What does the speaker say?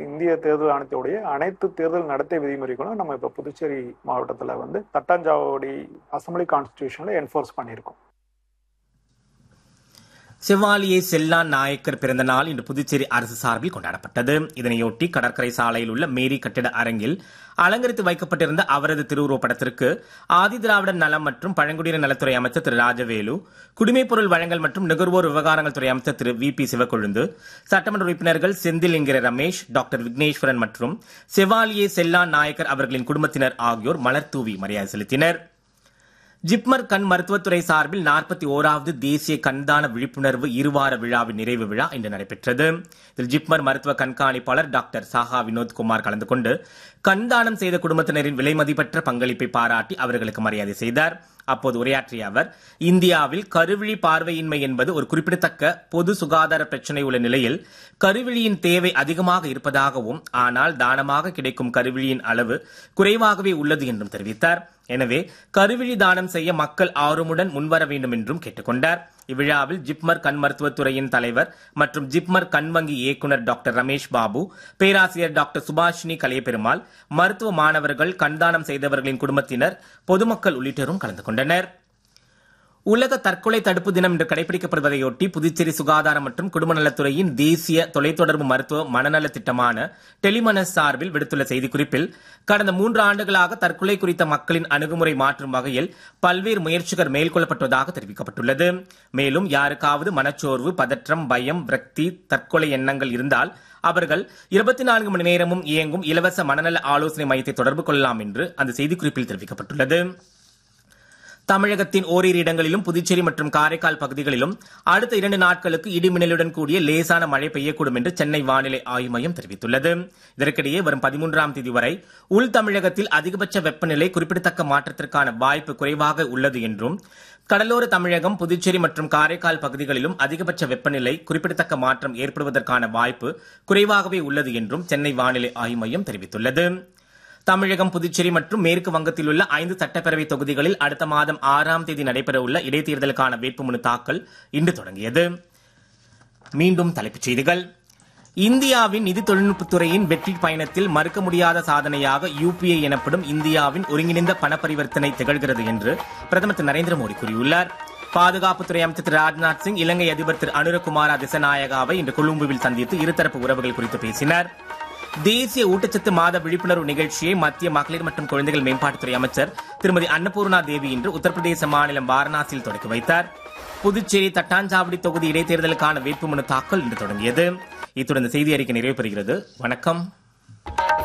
இந்திய தேர்தல் ஆணையத்துடைய அனைத்து தேர்தல் நடத்தை விதிமுறைகளும் நம்ம இப்ப புதுச்சேரி மாவட்டத்துல வந்து தட்டாஞ்சாவடி அசம்பிளி கான்ஸ்டிடியூஷன்ல என்ஃபோர்ஸ் பண்ணியிருக்கோம் செவாலியே செல்லான் நாயக்கர் பிறந்த நாள் இன்று புதுச்சேரி அரசு சார்பில் கொண்டாடப்பட்டது இதனையொட்டி கடற்கரை சாலையில் உள்ள மேரி கட்டிட அரங்கில் அலங்கரித்து வைக்கப்பட்டிருந்த அவரது திருவுருவப் படத்திற்கு ஆதிதிராவிடர் நலம் மற்றும் பழங்குடியினர் நலத்துறை அமைச்சர் திரு ராஜவேலு குடிமைப் பொருள் வழங்கல் மற்றும் நுகர்வோர் விவகாரங்கள் துறை அமைச்சர் திரு வி பி சிவக்கொழுந்து சட்டமன்ற உறுப்பினர்கள் செந்தில் என்கிற ரமேஷ் டாக்டர் விக்னேஸ்வரன் மற்றும் செவாலியே செல்லான் நாயக்கர் அவர்களின் குடும்பத்தினர் ஆகியோர் மலர் தூவி மரியாதை செலுத்தினர் ஜிப்மர் கண் மருத்துவத்துறை சார்பில் நாற்பத்தி ஓராவது தேசிய கண்தான விழிப்புணர்வு இருவார விழாவின் நிறைவு விழா இன்று நடைபெற்றது இதில் ஜிப்மர் மருத்துவ கண்காணிப்பாளர் டாக்டர் சாஹா வினோத்குமார் கலந்து கொண்டு கண்தானம் செய்த குடும்பத்தினரின் விலைமதிப்பற்ற பங்களிப்பை பாராட்டி அவர்களுக்கு மரியாதை செய்தார் அப்போது உரையாற்றிய அவர் இந்தியாவில் கருவிழி பார்வையின்மை என்பது ஒரு குறிப்பிடத்தக்க பொது சுகாதார பிரச்சனை உள்ள நிலையில் கருவிழியின் தேவை அதிகமாக இருப்பதாகவும் ஆனால் தானமாக கிடைக்கும் கருவிழியின் அளவு குறைவாகவே உள்ளது என்றும் தெரிவித்தார் எனவே கருவிழி தானம் செய்ய மக்கள் ஆர்வமுடன் முன்வர வேண்டும் என்றும் கேட்டுக்கொண்டார் இவ்விழாவில் ஜிப்மர் கண் மருத்துவத்துறையின் தலைவர் மற்றும் ஜிப்மர் கண் வங்கி இயக்குநர் டாக்டர் ரமேஷ் பாபு பேராசிரியர் டாக்டர் சுபாஷினி கலையபெருமாள் மருத்துவ மாணவர்கள் கண்தானம் செய்தவர்களின் குடும்பத்தினர் பொதுமக்கள் உள்ளிட்டோரும் கலந்து கொண்டனர் உலக தற்கொலை தடுப்பு தினம் இன்று கடைபிடிக்கப்படுவதையொட்டி புதுச்சேரி சுகாதாரம் மற்றும் குடும்ப நலத்துறையின் தேசிய தொலைத்தொடர்பு மருத்துவ மனநல திட்டமான டெலிமனஸ் சார்பில் விடுத்துள்ள செய்திக்குறிப்பில் கடந்த மூன்று ஆண்டுகளாக தற்கொலை குறித்த மக்களின் அணுகுமுறை மாற்றும் வகையில் பல்வேறு முயற்சிகள் மேற்கொள்ளப்பட்டுள்ளதாக தெரிவிக்கப்பட்டுள்ளது மேலும் யாருக்காவது மனச்சோர்வு பதற்றம் பயம் விரக்தி தற்கொலை எண்ணங்கள் இருந்தால் அவர்கள் இருபத்தி நான்கு மணி நேரமும் இயங்கும் இலவச மனநல ஆலோசனை மையத்தை தொடர்பு கொள்ளலாம் என்று அந்த செய்திக்குறிப்பில் தெரிவிக்கப்பட்டுள்ளது தமிழகத்தின் ஓரிரு இடங்களிலும் புதுச்சேரி மற்றும் காரைக்கால் பகுதிகளிலும் அடுத்த இரண்டு நாட்களுக்கு இடிமின்னலுடன் கூடிய லேசான மழை பெய்யக்கூடும் என்று சென்னை வானிலை ஆய்வு மையம் தெரிவித்துள்ளது இதற்கிடையே வரும் பதிமூன்றாம் தேதி வரை உள் தமிழகத்தில் அதிகபட்ச வெப்பநிலை குறிப்பிடத்தக்க மாற்றத்திற்கான வாய்ப்பு குறைவாக உள்ளது என்றும் கடலோர தமிழகம் புதுச்சேரி மற்றும் காரைக்கால் பகுதிகளிலும் அதிகபட்ச வெப்பநிலை குறிப்பிடத்தக்க மாற்றம் ஏற்படுவதற்கான வாய்ப்பு குறைவாகவே உள்ளது என்றும் சென்னை வானிலை ஆய்வு மையம் தெரிவித்துள்ளது தமிழகம் புதுச்சேரி மற்றும் மேற்கு வங்கத்தில் உள்ள ஐந்து சட்டப்பேரவை தொகுதிகளில் அடுத்த மாதம் ஆறாம் தேதி நடைபெறவுள்ள இடைத்தேர்தலுக்கான வேட்புமனு தாக்கல் இன்று தொடங்கியது மீண்டும் தலைப்புச் செய்திகள் இந்தியாவின் நிதி தொழில்நுட்பத்துறையின் வெற்றி பயணத்தில் மறுக்க முடியாத சாதனையாக யூபிஐ எனப்படும் இந்தியாவின் ஒருங்கிணைந்த பண பரிவர்த்தனை திகழ்கிறது என்று பிரதமர் திரு நரேந்திர மோடி கூறியுள்ளார் பாதுகாப்புத்துறை அமைச்சர் திரு ராஜ்நாத் சிங் இலங்கை அதிபர் திரு அனுரகுமார திசநாயகாவை இன்று கொழும்புவில் சந்தித்து இருதரப்பு உறவுகள் குறித்து பேசினார் தேசிய ஊட்டச்சத்து மாத விழிப்புணர்வு நிகழ்ச்சியை மத்திய மகளிர் மற்றும் குழந்தைகள் மேம்பாட்டுத்துறை அமைச்சர் திருமதி அன்னபூர்ணா தேவி இன்று உத்தரப்பிரதேச மாநிலம் வாரணாசியில் தொடங்கி வைத்தார் புதுச்சேரி தட்டாஞ்சாவடி தொகுதி இடைத்தேர்தலுக்கான வேட்புமனு தாக்கல் இன்று தொடங்கியது இத்துடன் இந்த செய்தி அறிக்கை நிறைவு பெறுகிறது வணக்கம்